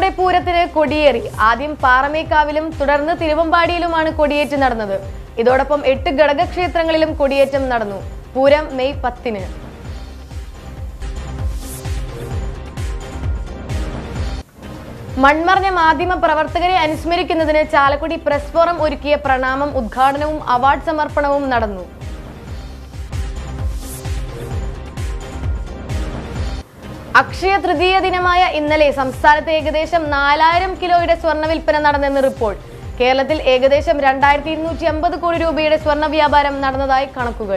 ചടങ്ങുകളുടെ പൂരത്തിന് കൊടിയേറി ആദ്യം പാറമേക്കാവിലും തുടർന്ന് തിരുവമ്പാടിയിലുമാണ് കൊടിയേറ്റ് നടന്നത് ഇതോടൊപ്പം എട്ട് ഘടകക്ഷേത്രങ്ങളിലും കൊടിയേറ്റം നടന്നു പൂരം മെയ് പത്തിന് മൺമറഞ്ഞ മാധ്യമ പ്രവർത്തകരെ അനുസ്മരിക്കുന്നതിന് ചാലക്കുടി പ്രസ് ഫോറം ഒരുക്കിയ പ്രണാമം ഉദ്ഘാടനവും അവാർഡ് സമർപ്പണവും നടന്നു അക്ഷയ തൃതീയ ദിനമായ ഇന്നലെ സംസ്ഥാനത്ത് ഏകദേശം നാലായിരം കിലോയുടെ സ്വർണ്ണ വിൽപ്പന നടന്നെന്ന് റിപ്പോർട്ട് കേരളത്തിൽ ഏകദേശം രണ്ടായിരത്തി ഇരുന്നൂറ്റി അമ്പത് കോടി രൂപയുടെ സ്വർണ്ണ വ്യാപാരം നടന്നതായി കണക്കുകൾ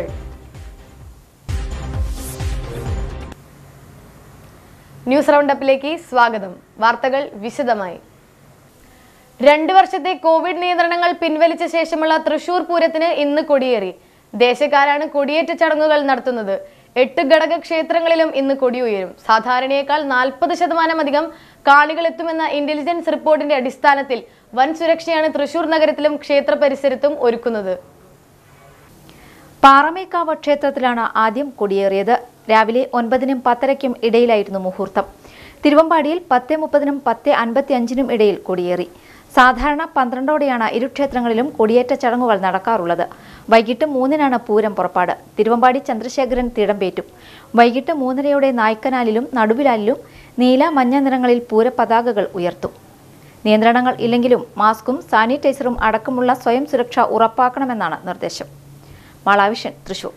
ന്യൂസ് റൗണ്ടപ്പിലേക്ക് സ്വാഗതം വാർത്തകൾ വിശദമായി രണ്ട് വർഷത്തെ കോവിഡ് നിയന്ത്രണങ്ങൾ പിൻവലിച്ച ശേഷമുള്ള തൃശൂർ പൂരത്തിന് ഇന്ന് കൊടിയേറി ദേശക്കാരാണ് കൊടിയേറ്റ ചടങ്ങുകൾ നടത്തുന്നത് എട്ട് ഘടക ക്ഷേത്രങ്ങളിലും ഇന്ന് കൊടിയുയരും സാധാരണയേക്കാൾ നാൽപ്പത് ശതമാനം അധികം കാണികൾ എത്തുമെന്ന ഇന്റലിജൻസ് റിപ്പോർട്ടിന്റെ അടിസ്ഥാനത്തിൽ വൻ സുരക്ഷയാണ് തൃശൂർ നഗരത്തിലും ക്ഷേത്ര പരിസരത്തും ഒരുക്കുന്നത് പാറമേക്കാവ് ക്ഷേത്രത്തിലാണ് ആദ്യം കൊടിയേറിയത് രാവിലെ ഒൻപതിനും പത്തരയ്ക്കും ഇടയിലായിരുന്നു മുഹൂർത്തം തിരുവമ്പാടിയിൽ പത്ത് മുപ്പതിനും പത്ത് അൻപത്തി അഞ്ചിനും ഇടയിൽ കൊടിയേറി സാധാരണ പന്ത്രണ്ടോടെയാണ് ഇരു ക്ഷേത്രങ്ങളിലും കൊടിയേറ്റ ചടങ്ങുകൾ നടക്കാറുള്ളത് വൈകിട്ട് മൂന്നിനാണ് പൂരം പുറപ്പാട് തിരുവമ്പാടി ചന്ദ്രശേഖരൻ തിടമ്പേറ്റും വൈകിട്ട് മൂന്നരയോടെ നായ്ക്കനാലിലും നടുവിലാലിലും നീല മഞ്ഞ നിറങ്ങളിൽ പൂരപതാകകൾ ഉയർത്തും നിയന്ത്രണങ്ങൾ ഇല്ലെങ്കിലും മാസ്കും സാനിറ്റൈസറും അടക്കമുള്ള സ്വയം സുരക്ഷ ഉറപ്പാക്കണമെന്നാണ് നിർദ്ദേശം മാളാവിഷൻ തൃശൂർ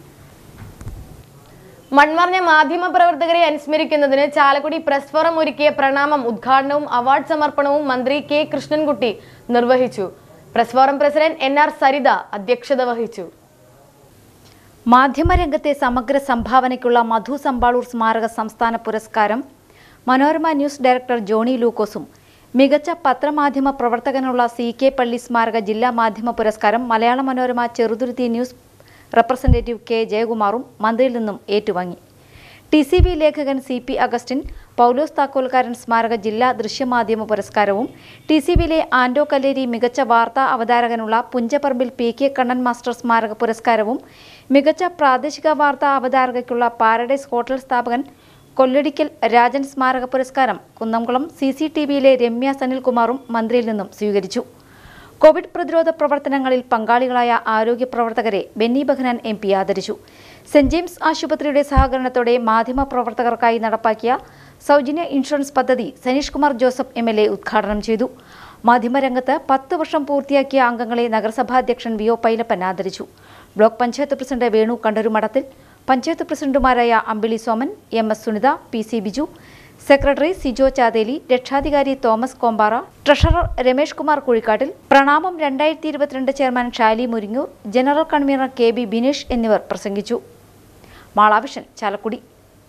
മൺമറഞ്ഞ മാധ്യമ പ്രവർത്തകരെ അനുസ്മരിക്കുന്നതിന് ചാലക്കുടി പ്രസ് ഫോറം ഒരുക്കിയ പ്രണാമം ഉദ്ഘാടനവും അവാർഡ് സമർപ്പണവും മന്ത്രി കെ കൃഷ്ണൻകുട്ടി നിർവഹിച്ചു press forum president N R Saritha അധ്യക്ഷത വഹിച്ചു മാധ്യമരംഗത്തെ സമഗ്ര സംഭാവനയ്ക്കുള്ള മധു സമ്പാളൂർ സ്മാരക സംസ്ഥാന പുരസ്കാരം മനോരമ ന്യൂസ് ഡയറക്ടർ ജോണി ലൂക്കോസും മികച്ച പത്രമാധ്യമ പ്രവർത്തകനുള്ള സി കെ പള്ളി സ്മാരക ജില്ലാ മാധ്യമ പുരസ്കാരം Malayala Manorama Cheruthuruthy news representative K ജയകുമാറും മന്ത്രിയിൽ നിന്നും ഏറ്റുവാങ്ങി ടി സി ബി ലേഖകൻ സി പി അഗസ്റ്റിൻ പൗലോസ് താക്കോൽക്കാരൻ സ്മാരക ജില്ലാ ദൃശ്യമാധ്യമ പുരസ്കാരവും ടി സി ബിയിലെ ആൻഡോ കല്ലേരി മികച്ച വാർത്താ അവതാരകനുള്ള Punchapparambil P K Kannan master സ്മാരക പുരസ്കാരവും മികച്ച പ്രാദേശിക വാർത്താ അവതാരകയ്ക്കുള്ള പാരഡൈസ് ഹോട്ടൽ സ്ഥാപകൻ കൊല്ലടിക്കൽ രാജൻ സ്മാരക പുരസ്കാരം കുന്നംകുളം സി സി ടി വിയിലെ രമ്യ സനിൽകുമാറും മന്ത്രിയിൽ നിന്നും സ്വീകരിച്ചു കോവിഡ് പ്രതിരോധ പ്രവർത്തനങ്ങളിൽ പങ്കാളികളായ ആരോഗ്യ പ്രവർത്തകരെ ബെന്നി ബെഹ്നാൻ എം പി ആദരിച്ചു സെന്റ് ജെയിംസ് ആശുപത്രിയുടെ സഹകരണത്തോടെ മാധ്യമ പ്രവർത്തകർക്കായി നടപ്പാക്കിയ സൗജന്യ ഇൻഷുറൻസ് പദ്ധതി Saneesh Kumar Joseph M L A ഉദ്ഘാടനം ചെയ്തു മാധ്യമരംഗത്ത് പത്ത് വർഷം പൂർത്തിയാക്കിയ അംഗങ്ങളെ നഗരസഭാധ്യക്ഷൻ വി ഒ പൈലപ്പൻ ആദരിച്ചു ബ്ലോക്ക് പഞ്ചായത്ത് പ്രസിഡന്റ് വേണു കണ്ടരുമഠത്തിൽ പഞ്ചായത്ത് പ്രസിഡന്റുമാരായ Ambili Soman M S Sunitha P C Biju secretary Sijo Chatheli രക്ഷാധികാരി തോമസ് കോമ്പാറ ട്രഷറർ രമേഷ് കുമാർ കുഴിക്കാട്ടിൽ പ്രണാമം രണ്ടായിരത്തി ഇരുപത്തിരണ്ട് chairman Shali Muringoor general convener K B Bineesh എന്നിവർ പ്രസംഗിച്ചു മാളാവിഷൻ ചാലക്കുടി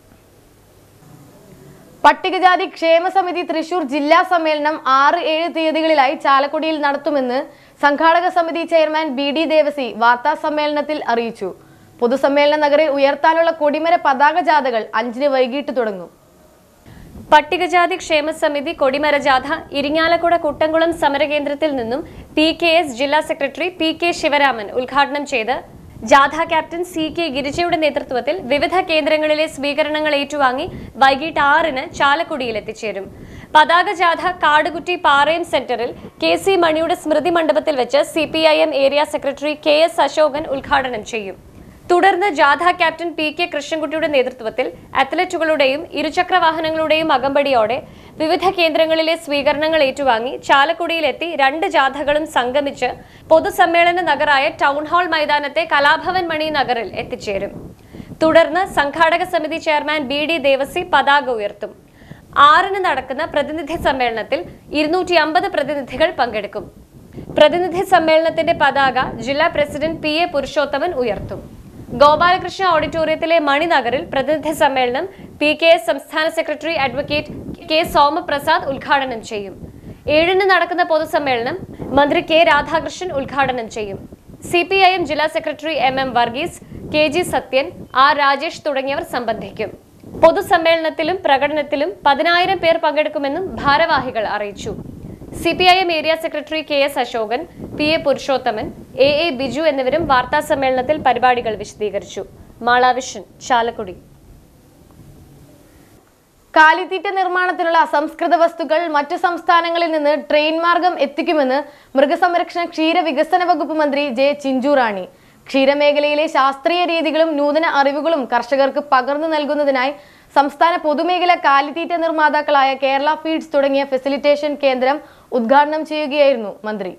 പട്ടികജാതി ക്ഷേമ സമിതി തൃശൂർ ജില്ലാ സമ്മേളനം ആറ് ഏഴ് തീയതികളിലായി ചാലക്കുടിയിൽ നടത്തുമെന്ന് സംഘാടക സമിതി ചെയർമാൻ ബി ഡി ദേവസി വാർത്താ സമ്മേളനത്തിൽ അറിയിച്ചു പൊതുസമ്മേളന നഗറിൽ ഉയർത്താനുള്ള കൊടിമര പതാക ജാഥകൾ അഞ്ചിന് വൈകിട്ട് തുടങ്ങും പട്ടികജാതി ക്ഷേമ സമിതി കൊടിമര ജാഥ ഇരിങ്ങാലക്കുട കുട്ടംകുളം സമരകേന്ദ്രത്തിൽ നിന്നും പി കെ എസ് ജില്ലാ സെക്രട്ടറി പി കെ ശിവരാമൻ ഉദ്ഘാടനം ചെയ്ത് ജാഥ ക്യാപ്റ്റൻ സി കെ ഗിരിജയുടെ നേതൃത്വത്തിൽ വിവിധ കേന്ദ്രങ്ങളിലെ സ്വീകരണങ്ങൾ ഏറ്റുവാങ്ങി വൈകിട്ട് ആറിന് ചാലക്കുടിയിൽ എത്തിച്ചേരും പതാക ജാഥ കാടുകുറ്റി പാറയം സെന്ററിൽ കെ സി മണിയുടെ സ്മൃതി മണ്ഡപത്തിൽ വെച്ച് C P I M area secretary K S Ashokan ഉദ്ഘാടനം ചെയ്യും തുടർന്ന് ജാഥ ക്യാപ്റ്റൻ പി കെ കൃഷ്ണൻകുട്ടിയുടെ നേതൃത്വത്തിൽ അത്ലറ്റുകളുടെയും ഇരുചക്ര വാഹനങ്ങളുടെയും അകമ്പടിയോടെ വിവിധ കേന്ദ്രങ്ങളിലെ സ്വീകരണങ്ങൾ ഏറ്റുവാങ്ങി ചാലക്കുടിയിലെത്തി രണ്ട് ജാഥകളും സംഗമിച്ച് പൊതുസമ്മേളന നഗറായ ടൗൺ ഹാൾ മൈതാനത്തെ കലാഭവൻ മണി നഗറിൽ എത്തിച്ചേരും തുടർന്ന് സംഘാടക സമിതി ചെയർമാൻ ബി ഡി ദേവസി പതാക ഉയർത്തും ആറിന് നടക്കുന്ന പ്രതിനിധി സമ്മേളനത്തിൽ ഇരുന്നൂറ്റി അമ്പത് പ്രതിനിധികൾ പങ്കെടുക്കും പ്രതിനിധി സമ്മേളനത്തിന്റെ പതാക ജില്ലാ പ്രസിഡന്റ് പി എ പുരുഷോത്തമൻ ഉയർത്തും ഗോപാലകൃഷ്ണ ഓഡിറ്റോറിയത്തിലെ മണിനഗറിൽ പ്രതിനിധി സമ്മേളനം പി കെ എസ് സംസ്ഥാന സെക്രട്ടറി അഡ്വക്കേറ്റ് കെ സോമപ്രസാദ് ഉദ്ഘാടനം ചെയ്യും ഏഴിന് നടക്കുന്ന പൊതുസമ്മേളനം മന്ത്രി കെ രാധാകൃഷ്ണൻ ഉദ്ഘാടനം ചെയ്യും സി പി ഐ എം ജില്ലാ secretary M M Varghese K G Sathyan R Rajesh തുടങ്ങിയവർ സംബന്ധിക്കും പൊതുസമ്മേളനത്തിലും പ്രകടനത്തിലും പതിനായിരം പേർ പങ്കെടുക്കുമെന്നും ഭാരവാഹികൾ അറിയിച്ചു C P I M area secretary K S Ashokan P A Purushothaman A A Biju എന്നിവരും വാർത്താ സമ്മേളനത്തിൽ പരിപാടികൾ വിശദീകരിച്ചു മാളാവിഷൻ ചാലക്കുടി കാലിത്തീറ്റ നിർമ്മാണത്തിനുള്ള അസംസ്കൃത വസ്തുക്കൾ മറ്റു സംസ്ഥാനങ്ങളിൽ നിന്ന് ട്രെയിൻ മാർഗം എത്തിക്കുമെന്ന് മൃഗസംരക്ഷണ ക്ഷീര വികസന വകുപ്പ് മന്ത്രി ജെ ചിഞ്ചുറാണി ക്ഷീരമേഖലയിലെ ശാസ്ത്രീയ രീതികളും നൂതന അറിവുകളും കർഷകർക്ക് പകർന്നു നൽകുന്നതിനായി സംസ്ഥാന പൊതുമേഖല കാലിത്തീറ്റ നിർമ്മാതാക്കളായ കേരള ഫീഡ്സ് തുടങ്ങിയ ഫെസിലിറ്റേഷൻ കേന്ദ്രം ഉദ്ഘാടനം ചെയ്യുകയായിരുന്നു മന്ത്രി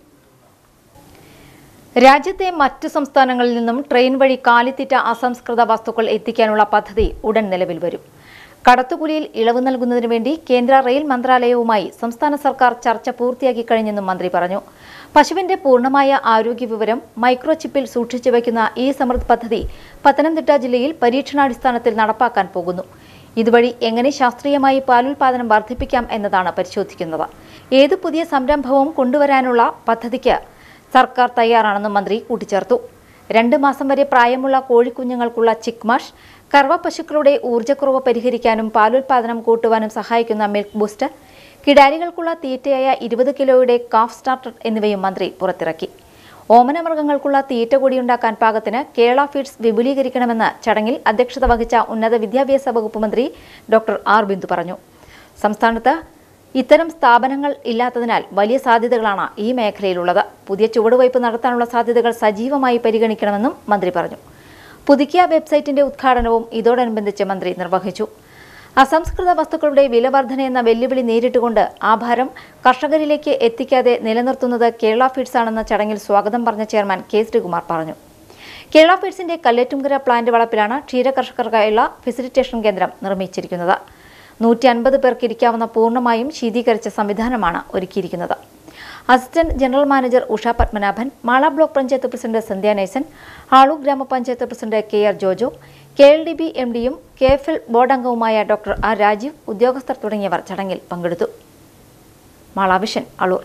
രാജ്യത്തെ മറ്റു സംസ്ഥാനങ്ങളിൽ നിന്നും ട്രെയിൻ വഴി കാലിത്തീറ്റ അസംസ്കൃത വസ്തുക്കൾ എത്തിക്കാനുള്ള പദ്ധതി ഉടൻ നിലവിൽ വരും കടത്തുകൂലിയിൽ ഇളവ് നൽകുന്നതിന് വേണ്ടി കേന്ദ്ര റെയിൽ മന്ത്രാലയവുമായി സംസ്ഥാന സർക്കാർ ചർച്ച പൂർത്തിയാക്കി കഴിഞ്ഞെന്നും മന്ത്രി പറഞ്ഞു പശുവിന്റെ പൂർണ്ണമായ ആരോഗ്യ വിവരം മൈക്രോചിപ്പിൽ സൂക്ഷിച്ചു വയ്ക്കുന്ന ഈ സമൃദ്ധ് പദ്ധതി പത്തനംതിട്ട ജില്ലയിൽ പരീക്ഷണാടിസ്ഥാനത്തിൽ നടപ്പാക്കാൻ പോകുന്നു ഇതുവഴി എങ്ങനെ ശാസ്ത്രീയമായി പാലുൽപാദനം വർദ്ധിപ്പിക്കാം എന്നതാണ് പരിശോധിക്കുന്നത് ഏത് പുതിയ സംരംഭവും കൊണ്ടുവരാനുള്ള പദ്ധതിക്ക് സർക്കാർ തയ്യാറാണെന്നും മന്ത്രി കൂട്ടിച്ചേർത്തു രണ്ട് മാസം വരെ പ്രായമുള്ള കോഴിക്കുഞ്ഞുങ്ങൾക്കുള്ള ചിക്മാഷ് കറവ പശുക്കളുടെ ഊർജ്ജക്കുറവ് പരിഹരിക്കാനും പാലുൽപാദനം കൂട്ടുവാനും സഹായിക്കുന്ന മിൽക്ക് ബൂസ്റ്റർ കിടാരികൾക്കുള്ള തീറ്റയായ ഇരുപത് കിലോയുടെ കാഫ് സ്റ്റാർട്ടർ എന്നിവയും മന്ത്രി പുറത്തിറക്കി ഓമനമൃഗങ്ങൾക്കുള്ള തീറ്റ കൂടിയുണ്ടാക്കാൻ പാകത്തിന് കേരള ഫീഡ്സ് വിപുലീകരിക്കണമെന്ന് ചടങ്ങിൽ അധ്യക്ഷത വഹിച്ച ഉന്നത വിദ്യാഭ്യാസ വകുപ്പ് മന്ത്രി ഡോക്ടർ ആർ ബിന്ദു പറഞ്ഞു സംസ്ഥാനത്ത് ഇത്തരം സ്ഥാപനങ്ങൾ ഇല്ലാത്തതിനാൽ വലിയ സാധ്യതകളാണ് ഈ മേഖലയിലുള്ളത് പുതിയ ചുവടുവയ്പ് നടത്താനുള്ള സാധ്യതകൾ സജീവമായി പരിഗണിക്കണമെന്നും മന്ത്രി പറഞ്ഞു പുതുക്കിയ വെബ്സൈറ്റിന്റെ ഉദ്ഘാടനവും ഇതോടനുബന്ധിച്ച് മന്ത്രി നിർവഹിച്ചു അസംസ്കൃത വസ്തുക്കളുടെ വില വർധന എന്ന വെല്ലുവിളി നേരിട്ടുകൊണ്ട് ആ ഭാരം കർഷകരിലേക്ക് എത്തിക്കാതെ നിലനിർത്തുന്നത് കേരള ഫീഡ്സ് ആണെന്ന ചടങ്ങിൽ സ്വാഗതം പറഞ്ഞ ചെയർമാൻ കെ ശ്രീകുമാർ പറഞ്ഞു കേരള ഫീഡ്സിന്റെ കല്ലേറ്റുംകര പ്ലാന്റ് വളപ്പിലാണ് ക്ഷീരകർഷകർക്കായുള്ള ഫെസിലിറ്റേഷൻ കേന്ദ്രം നിർമ്മിച്ചിരിക്കുന്നത് നൂറ്റി അൻപത് പേർക്ക് ഇരിക്കാവുന്ന പൂർണ്ണമായും ശീതീകരിച്ച സംവിധാനമാണ് ഒരുക്കിയിരിക്കുന്നത് assistant general manager Usha Padmanabhan Mala block panchayat president Sandhya Naisan Aloor ഗ്രാമപഞ്ചായത്ത് president K R Jojo K L D B M ഡിയും കെ എഫ് എൽ ബോർഡ് അംഗവുമായ ഡോക്ടർ ആർ രാജീവ് ഉദ്യോഗസ്ഥർ തുടങ്ങിയവർ ചടങ്ങിൽ പങ്കെടുത്തു മാളാവിഷൻ അളൂർ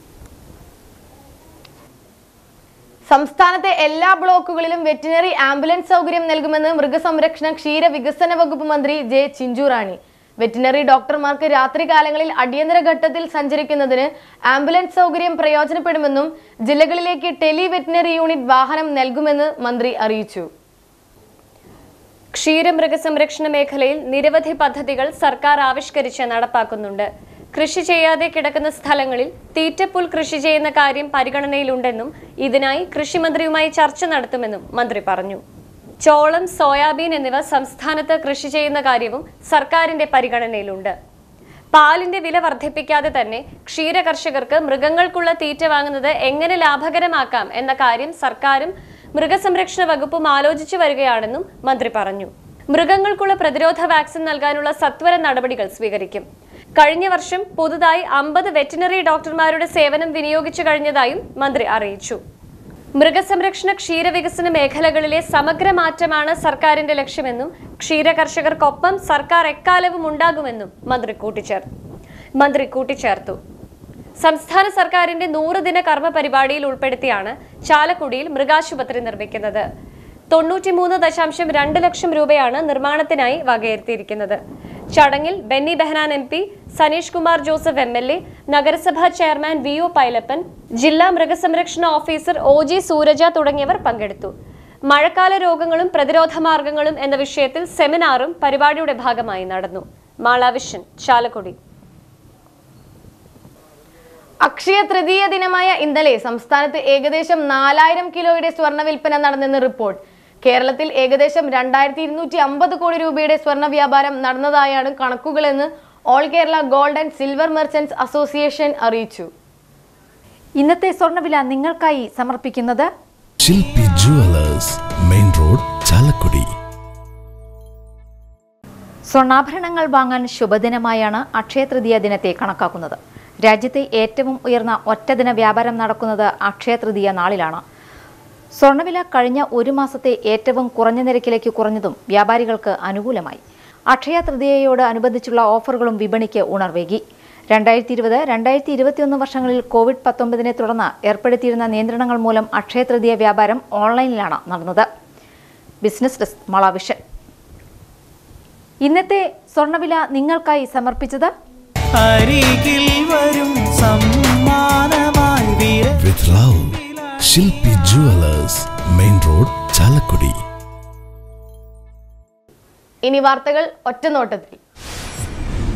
സംസ്ഥാനത്തെ എല്ലാ ബ്ലോക്കുകളിലും വെറ്റിനറി ആംബുലൻസ് സൗകര്യം നൽകുമെന്ന് മൃഗസംരക്ഷണ ക്ഷീര വികസന വകുപ്പ് മന്ത്രി ജെ ചിഞ്ചുറാണി വെറ്റിനറി ഡോക്ടർമാർക്ക് രാത്രികാലങ്ങളിൽ അടിയന്തര ഘട്ടത്തിൽ സഞ്ചരിക്കുന്നതിന് ആംബുലൻസ് സൗകര്യം പ്രയോജനപ്പെടുമെന്നും ജില്ലകളിലേക്ക് ടെലി വെറ്റിനറി യൂണിറ്റ് വാഹനം നൽകുമെന്ന് മന്ത്രി അറിയിച്ചു ക്ഷീരമൃഗസംരക്ഷണ മേഖലയിൽ നിരവധി പദ്ധതികൾ സർക്കാർ ആവിഷ്കരിച്ച് നടപ്പാക്കുന്നുണ്ട് കൃഷി ചെയ്യാതെ കിടക്കുന്ന സ്ഥലങ്ങളിൽ തീറ്റപ്പുൽ കൃഷി ചെയ്യുന്ന കാര്യം പരിഗണനയിലുണ്ടെന്നും ഇതിനായി കൃഷിമന്ത്രിയുമായി ചർച്ച നടത്തുമെന്നും മന്ത്രി പറഞ്ഞു ചോളം സോയാബീൻ എന്നിവ സംസ്ഥാനത്ത് കൃഷി ചെയ്യുന്ന കാര്യവും സർക്കാരിന്റെ പരിഗണനയിലുണ്ട് പാലിന്റെ വില വർദ്ധിപ്പിക്കാതെ തന്നെ ക്ഷീര കർഷകർക്ക് മൃഗങ്ങൾക്കുള്ള തീറ്റ വാങ്ങുന്നത് എങ്ങനെ ലാഭകരമാക്കാം എന്ന കാര്യം സർക്കാരും മൃഗസംരക്ഷണ വകുപ്പും ആലോചിച്ചു വരികയാണെന്നും മന്ത്രി പറഞ്ഞു മൃഗങ്ങൾക്കുള്ള പ്രതിരോധ വാക്സിൻ നൽകാനുള്ള സത്വര നടപടികൾ സ്വീകരിക്കും കഴിഞ്ഞ വർഷം പുതുതായി അമ്പത് വെറ്റിനറി ഡോക്ടർമാരുടെ സേവനം വിനിയോഗിച്ചു കഴിഞ്ഞതായും മന്ത്രി അറിയിച്ചു മൃഗസംരക്ഷണ ക്ഷീരവികസന മേഖലകളിലെ സമഗ്ര മാറ്റമാണ് സർക്കാരിന്റെ ലക്ഷ്യമെന്നും ക്ഷീര കർഷകർക്കൊപ്പം സർക്കാർ എക്കാലവും ഉണ്ടാകുമെന്നും മന്ത്രി കൂട്ടിച്ചേർത്തു മന്ത്രി കൂട്ടിച്ചേർത്തു സംസ്ഥാന സർക്കാരിന്റെ നൂറ് ദിന കർമ്മ പരിപാടിയിൽ ഉൾപ്പെടുത്തിയാണ് ചാലക്കുടിയിൽ മൃഗാശുപത്രി നിർമ്മിക്കുന്നത് തൊണ്ണൂറ്റിമൂന്ന് ദശാംശം രണ്ട് ലക്ഷം രൂപയാണ് നിർമ്മാണത്തിനായി വകയിരുത്തിയിരിക്കുന്നത് ചടങ്ങിൽ Benny Behanan M P Saneesh Kumar Joseph M L A നഗരസഭാ ചെയർമാൻ വി ഒ പൈലപ്പൻ ജില്ലാ മൃഗസംരക്ഷണ ഓഫീസർ ഒ ജി സൂരജ തുടങ്ങിയവർ പങ്കെടുത്തു മഴക്കാല രോഗങ്ങളും പ്രതിരോധ മാർഗങ്ങളും എന്ന വിഷയത്തിൽ സെമിനാറും പരിപാടിയുടെ ഭാഗമായി നടന്നു മാളാവിഷൻ ചാലക്കുടി അക്ഷയ തൃതീയ ദിനമായ ഇന്നലെ സംസ്ഥാനത്ത് ഏകദേശം നാലായിരം കിലോയുടെ സ്വർണ്ണ വിൽപ്പന നടന്നെന്ന് റിപ്പോർട്ട് കേരളത്തിൽ ഏകദേശം രണ്ടായിരത്തി ഇരുന്നൂറ്റി അമ്പത് കോടി രൂപയുടെ സ്വർണ്ണ വ്യാപാരം നടന്നതായാണ് കണക്കുകളെന്ന് all Kerala gold and silver merchants association അറിയിച്ചു ഇന്നത്തെ സ്വർണ്ണവില നിങ്ങൾക്കായി സമർപ്പിക്കുന്നത് ശില്പി ജുവലേഴ്സ് മെയിൻ റോഡ് ചാലക്കുടി സ്വർണ്ണാഭരണങ്ങൾ വാങ്ങാൻ ശുഭദിനമായാണ് അക്ഷയ തൃതീയ ദിനത്തെ കണക്കാക്കുന്നത് രാജ്യത്തെ ഏറ്റവും ഉയർന്ന ഒറ്റദിന വ്യാപാരം നടക്കുന്നത് അക്ഷയ തൃതീയ നാളിലാണ് സ്വർണ്ണവില കഴിഞ്ഞ ഒരു മാസത്തെ ഏറ്റവും കുറഞ്ഞ നിരക്കിലേക്ക് കുറഞ്ഞതും വ്യാപാരികൾക്ക് അനുകൂലമായി അക്ഷയ തൃതീയയോട് അനുബന്ധിച്ചുള്ള ഓഫറുകളും വിപണിക്ക് ഉണർവേകി രണ്ടായിരത്തി ഇരുപത് രണ്ടായിരത്തി ഇരുപത്തിയൊന്ന് വർഷങ്ങളിൽ കോവിഡ് പത്തൊമ്പതിനെ തുടർന്ന് ഏർപ്പെടുത്തിയിരുന്ന നിയന്ത്രണങ്ങൾ മൂലം അക്ഷയ തൃതീയ വ്യാപാരം ഓൺലൈനിലാണ് നടന്നത് ബിസിനസ് ഡെസ്ക് മളാവിഷൻ ഇന്നത്തെ സ്വർണ്ണവില നിങ്ങൾക്കായി സമർപ്പിച്ചത് അരികിൽ വരും സമ്മാനമായി Veera with love Shilpi jewellers main road Chalakudy ഇനി വാർത്തകൾ ഒറ്റനോട്ടത്തിൽ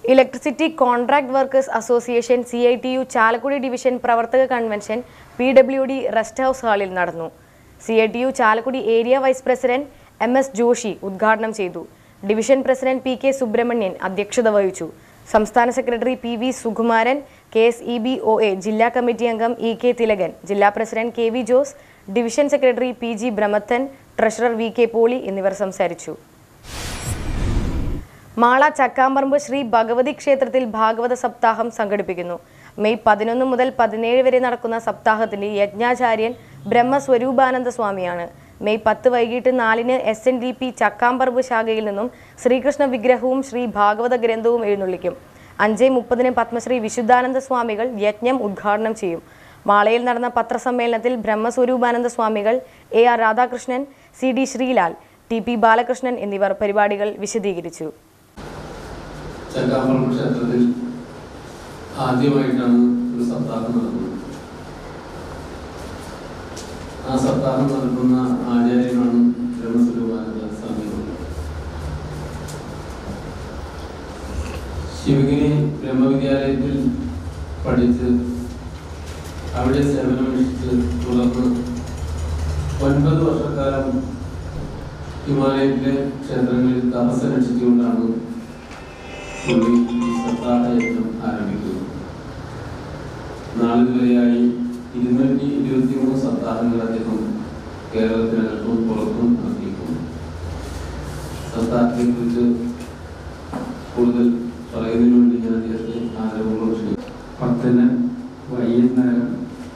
electricity contract workers association C I T U Chalakudy division പ്രവർത്തക convention P W D rest house ഹാളിൽ നടന്നു C I T U Chalakudy area vice president M S Joshy ഉദ്ഘാടനം ചെയ്തു division president P K Subrahmanyan അധ്യക്ഷത വഹിച്ചു സംസ്ഥാന secretary P V Sukumaran K S E B O A ജില്ലാ committee അംഗം ഇ കെ തിലകൻ ജില്ലാ president K V Jose division secretary P G Brahmathan treasurer V K Poly എന്നിവർ സംസാരിച്ചു മാള ചക്കാമ്പറമ്പ് ശ്രീ ഭഗവതി ക്ഷേത്രത്തിൽ ഭാഗവത സപ്താഹം സംഘടിപ്പിക്കുന്നു മെയ് പതിനൊന്ന് മുതൽ പതിനേഴ് വരെ നടക്കുന്ന സപ്താഹത്തിന്റെ യജ്ഞാചാര്യൻ ബ്രഹ്മസ്വരൂപാനന്ദ സ്വാമിയാണ് മെയ് പത്ത് വൈകിട്ട് നാലിന് S N D P Chakkamparambu ശാഖയിൽ നിന്നും ശ്രീകൃഷ്ണ വിഗ്രഹവും ശ്രീ ഭാഗവത ഗ്രന്ഥവും എഴുന്നള്ളിക്കും അഞ്ച് മുപ്പതിന് പത്മശ്രീ വിശുദ്ധാനന്ദ സ്വാമികൾ യജ്ഞം ഉദ്ഘാടനം ചെയ്യും മാളയിൽ നടന്ന പത്രസമ്മേളനത്തിൽ ബ്രഹ്മസ്വരൂപാനന്ദ സ്വാമികൾ A R Radhakrishnan C D Sreelal T P Balakrishnan എന്നിവർ പരിപാടികൾ വിശദീകരിച്ചു ചക്കാമ്പറമ്പ് ക്ഷേത്രത്തിൽ ആദ്യമായിട്ടാണ് ഒരു സപ്താഹം നടക്കുന്നത് ആ സപ്താഹം നടക്കുന്ന ആചാര്യനാണ് ബ്രഹ്മസ്വരൂപാനന്ദ സ്വാമികൾ ശിവഗിരി ബ്രഹ്മവിദ്യാലയത്തിൽ പഠിച്ച് അവിടെ സേവനമനുഷ്ഠിച്ച് തുടർന്ന് ഒൻപത് വർഷക്കാലം ഹിമാലയത്തിലെ ക്ഷേത്രങ്ങളിൽ തപസ്സനുഷ്ഠിച്ചുകൊണ്ടാണ് പുള്ളി ഈ സപ്താഹ യജ്ഞം ആരംഭിക്കുന്നു നാളിതുവരെയായി ഇരുന്നൂറ്റി ഇരുപത്തി മൂന്ന് സപ്താഹങ്ങൾ അദ്ദേഹം കേരളത്തിനകത്തും പുറത്തും നടത്തിയിട്ടുണ്ട് സപ്താഹത്തെ കുറിച്ച് കൂടുതൽ പറയുന്നതിന് വേണ്ടി ഞാൻ അദ്ദേഹത്തെ ആദരവോളം ക്ഷണിക്കുന്നു പത്തിന് വൈകുന്നേരം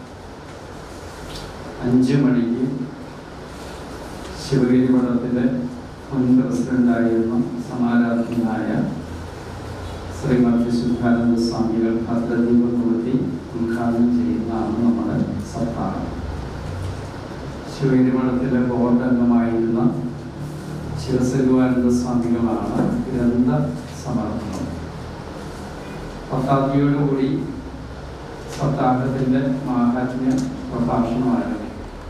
അഞ്ച് മണിക്ക് ശിവഗിരി മഠത്തിലെ മുൻ പ്രസിഡന്റായിരുന്ന സമാരാധനായ ശ്രീമദ് വിശുദ്ധാനന്ദ സ്വാമികൾ ഭദ്രദീപം കൊളുത്തി ഉദ്ഘാടനം ചെയ്യുന്നതാണ് നമ്മുടെ സപ്താഹം ശിവഗിരി മഠത്തിലെ ബോർഡ് അംഗമായിരുന്ന ശിവസരുവാനന്ദ സ്വാമികളാണ് ഗ്രന്ഥ സമർപ്പണം പത്താബ്ദിയോടുകൂടി സപ്താഹത്തിന്റെ മാഹാത്മ്യ പ്രഭാഷണം ആരംഭിക്കും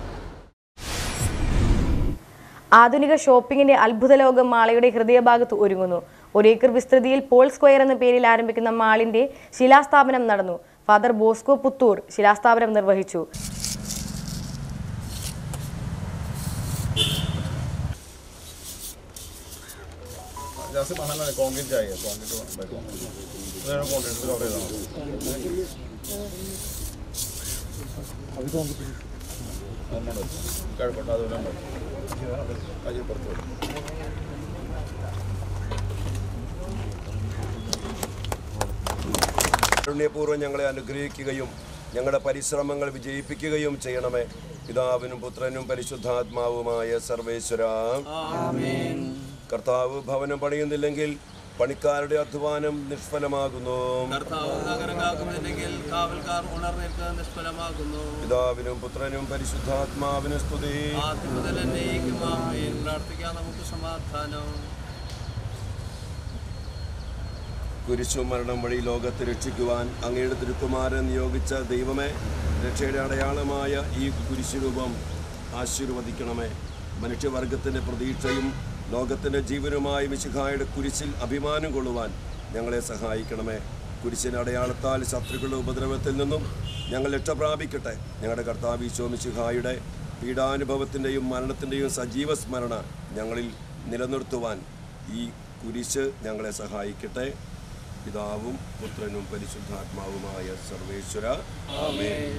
ആധുനിക ഷോപ്പിംഗിന്റെ അത്ഭുത ലോകം മാളയുടെ ഹൃദയഭാഗത്ത് ഒരുങ്ങുന്നു ഒരേക്കർ വിസ്തൃതിയിൽ പോൾ സ്ക്വയർ എന്ന പേരിൽ ആരംഭിക്കുന്ന മാളിന്റെ ശിലാസ്ഥാപനം നടന്നു ഫാദർ ബോസ്കോ പുത്തൂർ ശിലാസ്ഥാപനം നിർവഹിച്ചു ജാസ്തി മണലാണ് കോൺക്രീറ്റ് ആയി കോൺക്രീറ്റ് ഇതാണ് കോൺക്രീറ്റ് കവർ ചെയ്താണ് കിഴക്കോട്ട് അതുപോലെ അജി പുറത്ത് വരും കാരുണ്യപൂർവ്വം ഞങ്ങളെ അനുഗ്രഹിക്കുകയും ഞങ്ങളുടെ പരിശ്രമങ്ങൾ വിജയിപ്പിക്കുകയും ചെയ്യണമേ പിതാവിനും പുത്രനും പരിശുദ്ധാത്മാവുമായ സർവേശ്വര കർത്താവ് ഭവനം പണിയുന്നില്ലെങ്കിൽ പണിക്കാരുടെ അധ്വാനം നിഷ്ഫലമാകുന്നു കാവൽക്കാർ ഉണർന്നിട്ട് നിഷ്ഫലമാകുന്നു പിതാവിനും പുത്രനും പരിശുദ്ധാത്മാവിനും സ്തുതി ആദ്യം മുതൽ എന്നേക്കും ആമേൻ പ്രാർത്ഥിക്കാം നമുക്ക് സമാധാനം കുരിശു മരണം വഴി ലോകത്തെ രക്ഷിക്കുവാൻ അങ്ങയുടെ തിരുക്കുമാരൻ നിയോഗിച്ച ദൈവമേ രക്ഷയുടെ അടയാളമായ ഈ കുരിശുരൂപം ആശീർവദിക്കണമേ മനുഷ്യവർഗത്തിൻ്റെ പ്രതീക്ഷയും ലോകത്തിൻ്റെ ജീവനുമായി മിശിഹായുടെ കുരിശിൽ അഭിമാനം കൊള്ളുവാൻ ഞങ്ങളെ സഹായിക്കണമേ കുരിശിൻ്റെ അടയാളത്താൽ ശത്രുക്കളുടെ ഉപദ്രവത്തിൽ നിന്നും ഞങ്ങൾ രക്ഷപ്രാപിക്കട്ടെ ഞങ്ങളുടെ കർത്താവ് ഈശോ മിശിഹായുടെ പീഡാനുഭവത്തിൻ്റെയും മരണത്തിൻ്റെയും സജീവ സ്മരണ ഞങ്ങളിൽ നിലനിർത്തുവാൻ ഈ കുരിശ് ഞങ്ങളെ സഹായിക്കട്ടെ പിതാവും പുത്രനും പരിശുദ്ധാത്മാവുമായ സർവേശ്വര ആമേൻ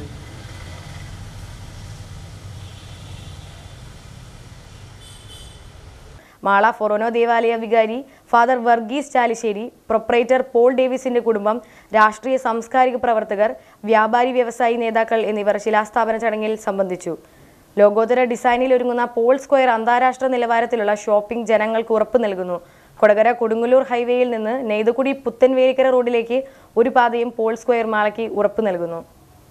മാള ഫൊറോനോ ദേവാലയ വികാരി ഫാദർ വർഗീസ് ചാലിശ്ശേരി പ്രൊപ്പറേറ്റർ പോൾ ഡേവിസിന്റെ കുടുംബം രാഷ്ട്രീയ സാംസ്കാരിക പ്രവർത്തകർ വ്യാപാരി വ്യവസായി നേതാക്കൾ എന്നിവർ ശിലാസ്ഥാപന ചടങ്ങിൽ സംബന്ധിച്ചു ലോകോത്തര ഡിസൈനിൽ ഒരുങ്ങുന്ന പോൾ സ്ക്വയർ അന്താരാഷ്ട്ര നിലവാരത്തിലുള്ള ഷോപ്പിംഗ് ജനങ്ങൾക്ക് ഉറപ്പ് നൽകുന്നു കൊടകര കൊടുങ്ങല്ലൂർ ഹൈവേയിൽ നിന്ന് നെയ്തുകുടി പുത്തൻവേലിക്കര റോഡിലേക്ക് ഒരു പാതയും പോൾ സ്ക്വയർ മാളയ്ക്ക് ഉറപ്പ് നൽകുന്നു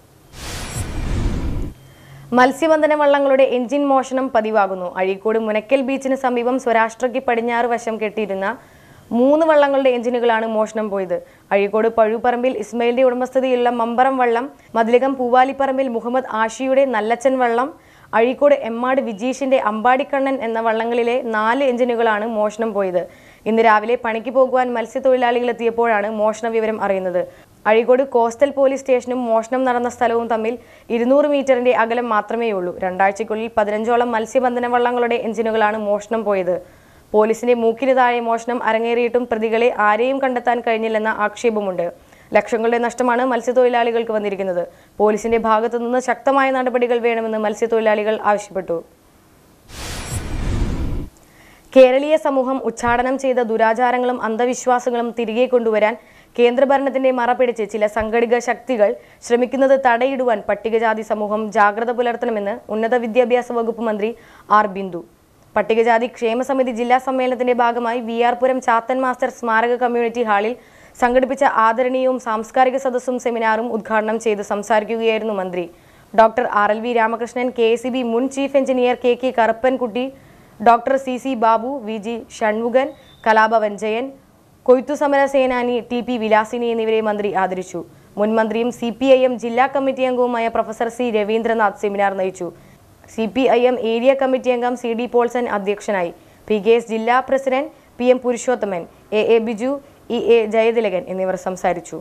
മത്സ്യബന്ധന വള്ളങ്ങളുടെ എഞ്ചിൻ മോഷണം പതിവാകുന്നു അഴീക്കോട് മുനക്കൽ ബീച്ചിന് സമീപം സ്വരാഷ്ട്രയ്ക്ക് പടിഞ്ഞാറ് വശം കെട്ടിയിരുന്ന മൂന്ന് വള്ളങ്ങളുടെ എഞ്ചിനുകളാണ് മോഷണം പോയത് അഴീക്കോട് പഴുപ്പറമ്പിൽ ഇസ്മയിലിന്റെ ഉടമസ്ഥതയിലുള്ള മമ്പറം വള്ളം മതിലകം പൂവാലിപ്പറമ്പിൽ മുഹമ്മദ് ആഷിയുടെ നല്ലച്ചൻ വള്ളം അഴീക്കോട് എമ്മാട് വിജീഷിന്റെ അമ്പാടിക്കണ്ണൻ എന്ന വള്ളങ്ങളിലെ നാല് എഞ്ചിനുകളാണ് മോഷണം പോയത് ഇന്ന് രാവിലെ പണിക്ക് പോകുവാൻ മത്സ്യത്തൊഴിലാളികൾ എത്തിയപ്പോഴാണ് മോഷണ വിവരം അറിയുന്നത് അഴീക്കോട് കോസ്റ്റൽ പോലീസ് സ്റ്റേഷനും മോഷണം നടന്ന സ്ഥലവും തമ്മിൽ ഇരുന്നൂറ് മീറ്ററിന്റെ അകലം മാത്രമേയുള്ളൂ രണ്ടാഴ്ചയ്ക്കുള്ളിൽ പതിനഞ്ചോളം മത്സ്യബന്ധന വള്ളങ്ങളുടെ എഞ്ചിനുകളാണ് മോഷണം പോയത് പോലീസിന്റെ മൂക്കിന് താഴെ മോഷണം അരങ്ങേറിയിട്ടും പ്രതികളെ ആരെയും കണ്ടെത്താൻ കഴിഞ്ഞില്ലെന്ന ആക്ഷേപമുണ്ട് ലക്ഷങ്ങളുടെ നഷ്ടമാണ് മത്സ്യത്തൊഴിലാളികൾക്ക് വന്നിരിക്കുന്നത് പോലീസിന്റെ ഭാഗത്തുനിന്ന് ശക്തമായ നടപടികൾ വേണമെന്ന് മത്സ്യത്തൊഴിലാളികൾ ആവശ്യപ്പെട്ടു കേരളീയ സമൂഹം ഉച്ചാടനം ചെയ്ത ദുരാചാരങ്ങളും അന്ധവിശ്വാസങ്ങളും തിരികെ കൊണ്ടുവരാൻ കേന്ദ്രഭരണത്തിന്റെ മറ പിടിച്ച് ചില സംഘടിത ശക്തികൾ ശ്രമിക്കുന്നത് തടയിടുവാൻ പട്ടികജാതി സമൂഹം ജാഗ്രത പുലർത്തണമെന്ന് ഉന്നത വിദ്യാഭ്യാസ വകുപ്പ് മന്ത്രി ആർ ബിന്ദു പട്ടികജാതി ക്ഷേമ സമിതി ജില്ലാ സമ്മേളനത്തിന്റെ ഭാഗമായി V R Puram Chathan master സ്മാരക കമ്മ്യൂണിറ്റി ഹാളിൽ സംഘടിപ്പിച്ച ആദരണീയവും സാംസ്കാരിക സദസ്സും സെമിനാറും ഉദ്ഘാടനം ചെയ്ത് സംസാരിക്കുകയായിരുന്നു മന്ത്രി doctor R L V Ramakrishnan K S B മുൻ chief engineer K K Karuppankutty doctor C C Babu V G Shanmukhan Kalabhavan Jayan കൊയ്ത്തു സമര സേനാനി ടി പി വിലാസിനി എന്നിവരെ മന്ത്രി ആദരിച്ചു മുൻ മന്ത്രിയും സി പി ഐ എം ജില്ലാ കമ്മിറ്റി അംഗവുമായ പ്രൊഫസർ സി രവീന്ദ്രനാഥ് സെമിനാർ നയിച്ചു C P I M area committee അംഗം സി ഡി പോൾസൺ അധ്യക്ഷനായി പി കെ എസ് ജില്ലാ president P M Purushothaman A A Biju E A Jayathilakan എന്നിവർ സംസാരിച്ചു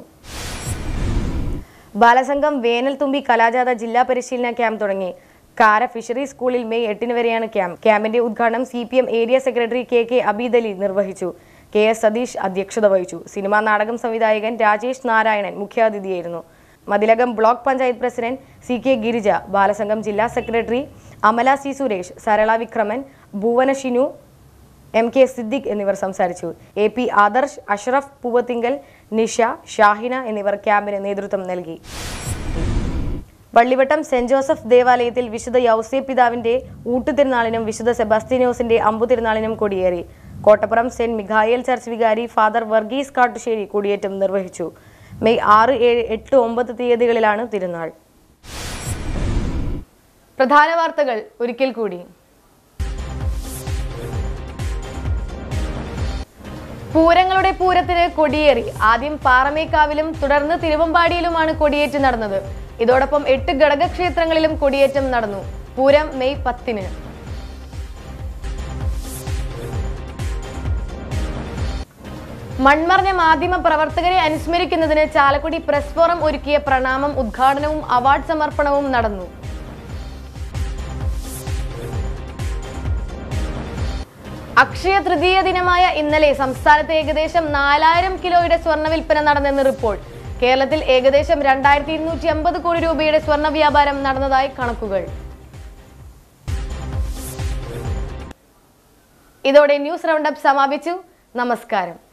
ബാലസംഘം വേനൽ തുമ്പി കലാജാഥ ജില്ലാ പരിശീലന ക്യാമ്പ് തുടങ്ങി കാര ഫിഷറി സ്കൂളിൽ മെയ് എട്ടിന് വരെയാണ് ക്യാമ്പ് ക്യാമ്പിന്റെ ഉദ്ഘാടനം C P M area secretary K K Abeed Ali നിർവഹിച്ചു കെ എസ് സതീഷ് അധ്യക്ഷത വഹിച്ചു സിനിമാ നാടകം സംവിധായകൻ രാജേഷ് നാരായണൻ മുഖ്യാതിഥിയായിരുന്നു Mathilakam block panchayat president C K Girija Balasangham ജില്ലാ secretary Amala C Suresh Sarala Vikraman Bhuvana Shinu M K Siddique എന്നിവർ സംസാരിച്ചു എ പി ആദർശ് അഷ്റഫ് പൂവത്തിങ്കൽ നിഷ ഷാഹിന എന്നിവർ ക്യാമ്പിന് നേതൃത്വം നൽകി വള്ളിവട്ടം സെന്റ് ജോസഫ് ദേവാലയത്തിൽ വിശുദ്ധ യൗസേ പിതാവിന്റെ ഊട്ടുതിരുനാളിനും വിശുദ്ധ സെബാസ്തിനോസിന്റെ അമ്പുതിരുനാളിനും കൊടിയേറി കോട്ടപ്പുറം സെന്റ് മിഖായേൽ ചർച്ച് വികാരി ഫാദർ വർഗീസ് കാട്ടുശ്ശേരി കൊടിയേറ്റം നിർവഹിച്ചു മെയ് ആറ് ഏഴ് എട്ട് ഒമ്പത് തീയതികളിലാണ് തിരുനാൾ പ്രധാന വാർത്തകൾ ഒരിക്കൽ കൂടി പൂരങ്ങളുടെ പൂരത്തിന് കൊടിയേറി ആദ്യം പാറമേക്കാവിലും തുടർന്ന് തിരുവമ്പാടിയിലുമാണ് കൊടിയേറ്റ് നടന്നത് ഇതോടൊപ്പം എട്ട് ഘടകക്ഷേത്രങ്ങളിലും കൊടിയേറ്റം നടന്നു പൂരം മെയ് പത്തിന് മൺമറഞ്ഞ മാധ്യമ പ്രവർത്തകരെ അനുസ്മരിക്കുന്നതിന് ചാലക്കുടി പ്രസ് ഫോറം ഒരുക്കിയ പ്രണാമം ഉദ്ഘാടനവും അവാർഡ് സമർപ്പണവും നടന്നു അക്ഷയ തൃതീയ ദിനമായ ഇന്നലെ സംസ്ഥാനത്ത് ഏകദേശം നാലായിരം കിലോയുടെ സ്വർണ്ണ വിൽപ്പന നടന്നെന്ന് റിപ്പോർട്ട് കേരളത്തിൽ ഏകദേശം രണ്ടായിരത്തി ഇരുന്നൂറ്റി അമ്പത് കോടി രൂപയുടെ സ്വർണ്ണ വ്യാപാരം നടന്നതായി കണക്കുകൾ ഇതോടെ ന്യൂസ് റൗണ്ടപ്പ് സമാപിച്ചു നമസ്കാരം